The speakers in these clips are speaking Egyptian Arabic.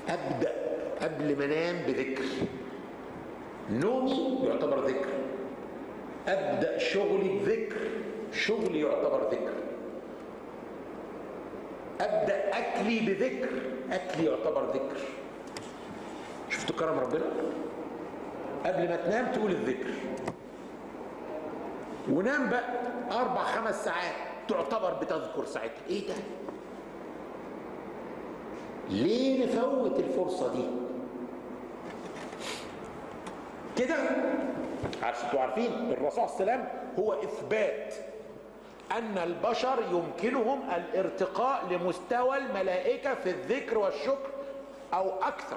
ابدا قبل ما انام بذكر نومي يعتبر ذكر ابدا شغلي بذكر شغلي يعتبر ذكر ابدا اكلي بذكر اكلي يعتبر ذكر شفتوا كرم ربنا قبل ما تنام تقول الذكر ونام بقى اربع خمس ساعات تعتبر بتذكر ساعتها ايه ده ليه نفوت الفرصه دي كده انتوا عارفين الرسول صلى الله عليه وسلم هو اثبات ان البشر يمكنهم الارتقاء لمستوى الملائكه في الذكر والشكر او اكثر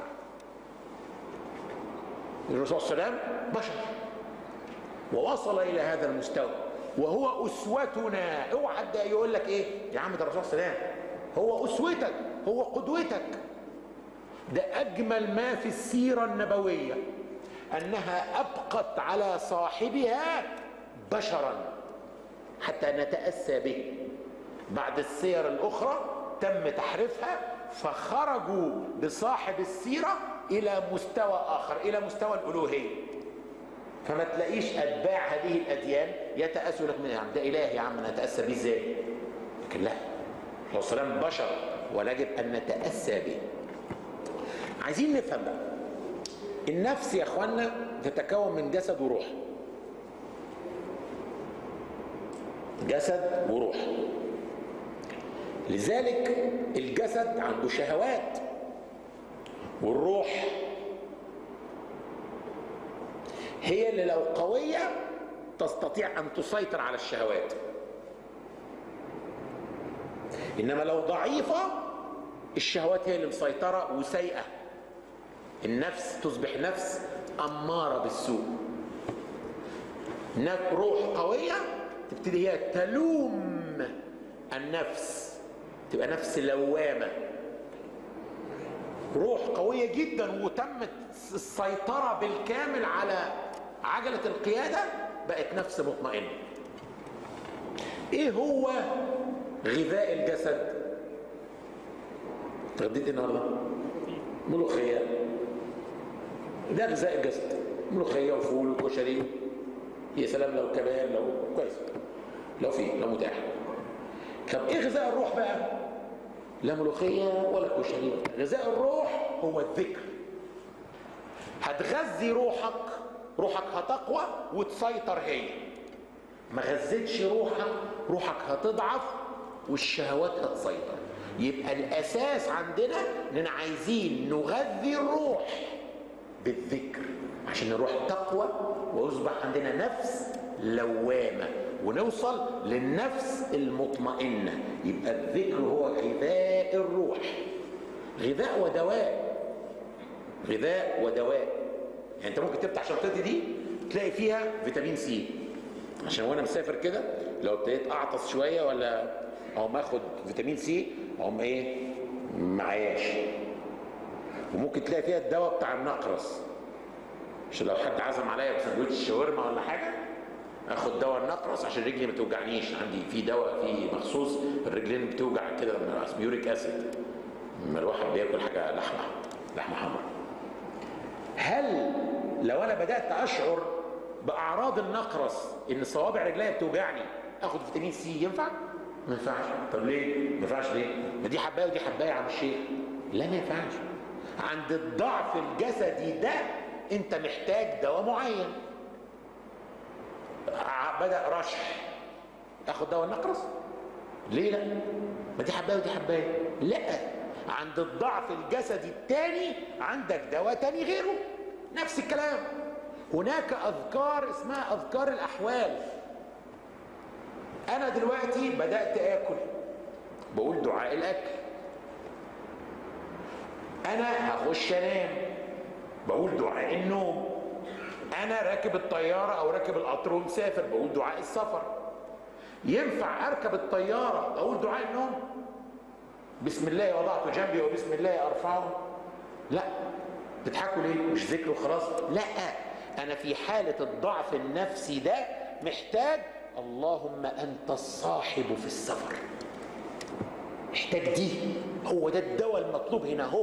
الرسول صلى الله عليه وسلم بشر ووصل الى هذا المستوى وهو اسوتنا اوعى حد يقول لك ايه يا عم ده الرسول صلى الله عليه وسلم هو اسوتك هو قدوتك ده اجمل ما في السيره النبويه انها ابقت على صاحبها بشرا حتى نتاسى به بعد السير الاخرى تم تحريفها فخرجوا بصاحب السيره الى مستوى اخر الى مستوى الالوهيه فما تلاقيش اتباع هذه الاديان يتاسوا لك من يا عم ده اله يا عم نتاسى به ازاي لكن لا الرسول صلى الله عليه وسلم بشر ويجب ان نتاسى به عايزين نفهم بقى النفس يا اخوانا تتكون من جسد وروح جسد وروح لذلك الجسد عنده شهوات والروح هي اللي لو قوية تستطيع أن تسيطر على الشهوات إنما لو ضعيفة الشهوات هي اللي مسيطرة وسيئة النفس تصبح نفس أمارة بالسوء روح قوية تبتدي هي تلوم النفس تبقى نفس لوامة روح قوية جدا وتمت السيطرة بالكامل على عجلة القيادة بقت نفس مطمئنة ايه هو غذاء الجسد تغديت النهارده ملوخية ده غذاء الجسد ملوخية وفول وكشري يا سلام لو كباب لو كويس لو في لو متاح طب ايه غذاء الروح بقى لا ملوخية ولا كشري غذاء الروح هو الذكر هتغذي روحك روحك هتقوى وتسيطر هي ما غذيتش روحك روحك هتضعف والشهوات هتسيطر يبقى الاساس عندنا اننا عايزين نغذي الروح بالذكر عشان الروح تقوى ويصبح عندنا نفس لوامة ونوصل للنفس المطمئنة يبقى الذكر هو غذاء الروح غذاء ودواء غذاء ودواء يعني انت ممكن تفتح شنطتي دي تلاقي فيها فيتامين سي عشان وانا مسافر كده لو ابتديت اعطس شويه ولا اقوم اخد فيتامين سي اقوم ايه معياش وممكن تلاقي فيها الدواء بتاع النقرس عشان لو حد عزم عليا بسندوتش شاورما ولا حاجه اخد دواء النقرس عشان رجلي ما توجعنيش عندي في دواء في مخصوص الرجلين بتوجع كده لما اسمه يوريك اسيد لما الواحد بياكل حاجه لحمه لحمه حمراء هل لو انا بدات اشعر باعراض النقرس ان صوابع رجليا بتوجعني اخد فيتامين سي ينفع؟ ما ينفعش طب ليه؟ ما ينفعش ليه؟ ما دي حبايه ودي حبايه يا عم الشيخ لا ما ينفعش عند الضعف الجسدي ده انت محتاج دواء معين بدا رشح اخد دواء النقرس ليه لا ما دي حبايه ودي حبايه لا عند الضعف الجسدي الثاني عندك دواء تاني غيره نفس الكلام هناك اذكار اسمها اذكار الاحوال انا دلوقتي بدات اكل بقول دعاء الاكل انا هخش انام بقول دعاء النوم انا راكب الطياره او راكب القطر ومسافر بقول دعاء السفر ينفع اركب الطياره اقول دعاء النوم بسم الله وضعت جنبي وبسم الله ارفعه لا بتضحكوا ليه مش ذكر وخلاص لا انا في حاله الضعف النفسي ده محتاج اللهم انت الصاحب في السفر محتاج دي هو ده الدواء المطلوب هنا هو